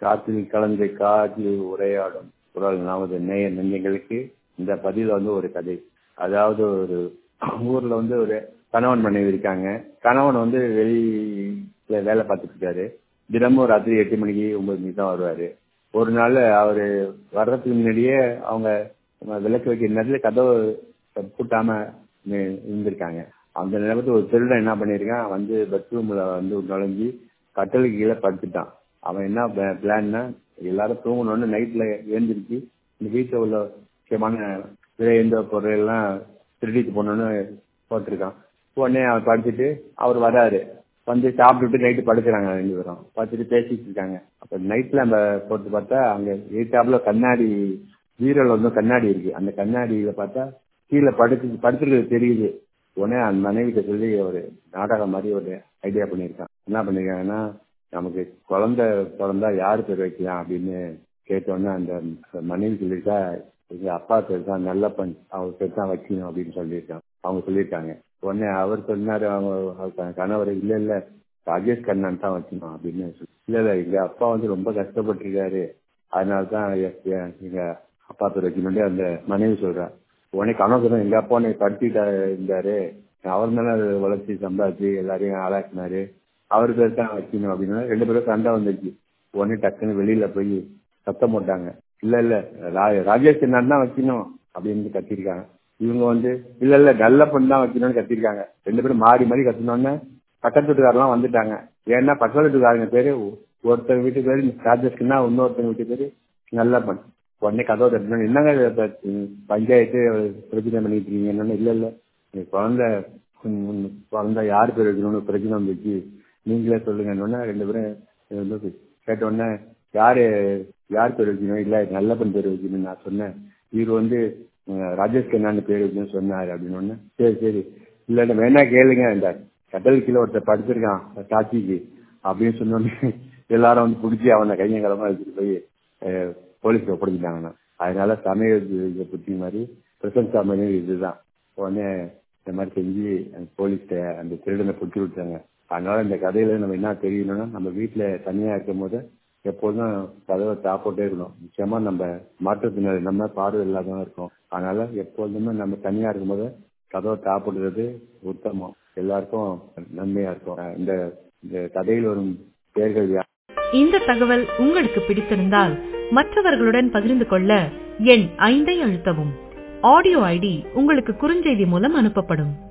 காற்றில் கலந்து காற்றில் உரையாடும் குரல் நமது நேய நெஞ்சங்களுக்கு இந்த பதில வந்து ஒரு கதை அதாவது ஒரு ஊர்ல வந்து ஒரு கணவன் மனைவி இருக்காங்க கணவன் வந்து வெளியில வேலை பார்த்துட்டு இருக்காரு தினமும் ராத்திரி எட்டு மணிக்கு ஒன்பது மணிக்கு தான் வருவாரு ஒரு நாள் அவரு வர்றதுக்கு முன்னாடியே அவங்க விளக்கு வைக்கிற நேரத்துல கதவு பூட்டாம இருந்திருக்காங்க அந்த நேரத்தில் ஒரு திருடன் என்ன பண்ணியிருக்கான் வந்து பெட்ரூம்ல வந்து நுழைஞ்சி கட்டலுக்கு கீழே படுத்துட்டான் அவன் என்ன பிளான்னா எல்லாரும் தூங்கணும்னு நைட்ல எழுந்திருச்சு இந்த வீட்டில் உள்ள முக்கியமான விலை எந்த பொருள் எல்லாம் திருடிட்டு போகணும்னு போட்டிருக்கான் உடனே அவன் படுத்துட்டு அவர் வராரு வந்து சாப்பிட்டுட்டு நைட்டு படுக்கிறாங்க ரெண்டு பேரும் பார்த்துட்டு பேசிட்டு இருக்காங்க அப்ப நைட்ல அந்த போட்டு பார்த்தா அங்க எயிட்டாப்ல கண்ணாடி வீரல் வந்து கண்ணாடி இருக்கு அந்த கண்ணாடியில பார்த்தா கீழே படுத்து படுத்துருக்கிறது தெரியுது உடனே அந்த மனைவிட்ட சொல்லி ஒரு நாடகம் மாதிரி ஒரு ஐடியா பண்ணியிருக்கான் என்ன பண்ணிருக்காங்கன்னா நமக்கு குழந்தை பிறந்தா யாரு பேர் வைக்கலாம் அப்படின்னு கேட்டோன்னே அந்த மனைவி சொல்லியிருக்கா எங்க அப்பா பேர் தான் நல்ல பண் அவர் பேர் தான் வைக்கணும் அப்படின்னு சொல்லியிருக்கான் அவங்க சொல்லியிருக்காங்க உடனே அவர் சொன்னாரு அவங்க கணவர் இல்ல இல்ல ராஜேஷ் கண்ணன் தான் வைக்கணும் அப்படின்னு இல்ல இல்ல எங்க அப்பா வந்து ரொம்ப கஷ்டப்பட்டிருக்காரு அதனால தான் எங்க அப்பா பேர் வைக்கணும்னு அந்த மனைவி சொல்றா உடனே கணவர் எங்க அப்பா உன்னை படுத்திட்டா இருந்தாரு அவர் மேல வளர்ச்சி சம்பாதிச்சு எல்லாரையும் ஆளாக்குனாரு அவர் பேர் தான் வைக்கணும் அப்படின்னா ரெண்டு பேரும் சண்டை வந்துச்சு உடனே டக்குன்னு வெளியில போய் சத்தம் போட்டாங்க இல்ல இல்ல ராஜேஷ் என்னன்னு தான் வைக்கணும் அப்படின்னு கத்திருக்காங்க இவங்க வந்து இல்ல இல்ல நல்ல பொண்ணு தான் வைக்கணும்னு கத்திருக்காங்க ரெண்டு பேரும் மாறி மாறி கத்தினோடனே பக்கத்து வீட்டுக்காரெல்லாம் வந்துட்டாங்க ஏன்னா பக்கத்து வீட்டுக்காரங்க பேரு ஒருத்தர் வீட்டு பேரு ராஜேஷ்னா இன்னொருத்தங்க வீட்டு பேரு நல்ல பொண்ணு உடனே கதவை தட்டணும் என்னங்க பஞ்சாயத்து பிரச்சனை பண்ணிட்டு இருக்கீங்க என்னன்னு இல்ல இல்ல குழந்தை குழந்தை யார் பேர் வைக்கணும்னு பிரச்சனை வந்துச்சு நீங்களே சொல்லுங்க ரெண்டு பேரும் கேட்ட உடனே யாரு யார் பேர் வைக்கணும் இல்ல நல்ல பெண் பேர் வைக்கணும் நான் சொன்னேன் இவர் வந்து ராஜேஷ் கண்ணான்னு பேர் வைக்கணும்னு சொன்னாரு அப்படின்னு சரி சரி இல்ல வேணா கேளுங்க இந்த கடல் கீழே ஒருத்தர் படுத்திருக்கான் சாட்சிக்கு அப்படின்னு சொன்னோடனே எல்லாரும் வந்து பிடிச்சி அவனை கையங்கலமா எடுத்துட்டு போய் போலீஸ்ல ஒப்படைச்சிட்டாங்கண்ணா அதனால சமய புத்தி மாதிரி பிரசன்ஸ் சாமி இதுதான் உடனே இந்த மாதிரி செஞ்சு போலீஸ்ட அந்த திருடனை பிடிச்சி விட்டாங்க அதனால இந்த கதையில நம்ம என்ன தெரியணும்னா நம்ம வீட்டுல தனியா இருக்கும் போது எப்போதும் கதவை தாப்போட்டே இருக்கணும் நிச்சயமா நம்ம மாற்றுத்தினர் நம்ம பார்வை இல்லாதவங்க இருக்கோம் அதனால எப்போதுமே நம்ம தனியா இருக்கும்போது கதவை தாப்படுறது உத்தமம் எல்லாருக்கும் நன்மையா இருக்கும் இந்த இந்த கதையில் வரும் பேர்கள் இந்த தகவல் உங்களுக்கு பிடித்திருந்தால் மற்றவர்களுடன் பகிர்ந்து கொள்ள எண் ஐந்தை அழுத்தவும் ஆடியோ ஐடி உங்களுக்கு குறுஞ்செய்தி மூலம் அனுப்பப்படும்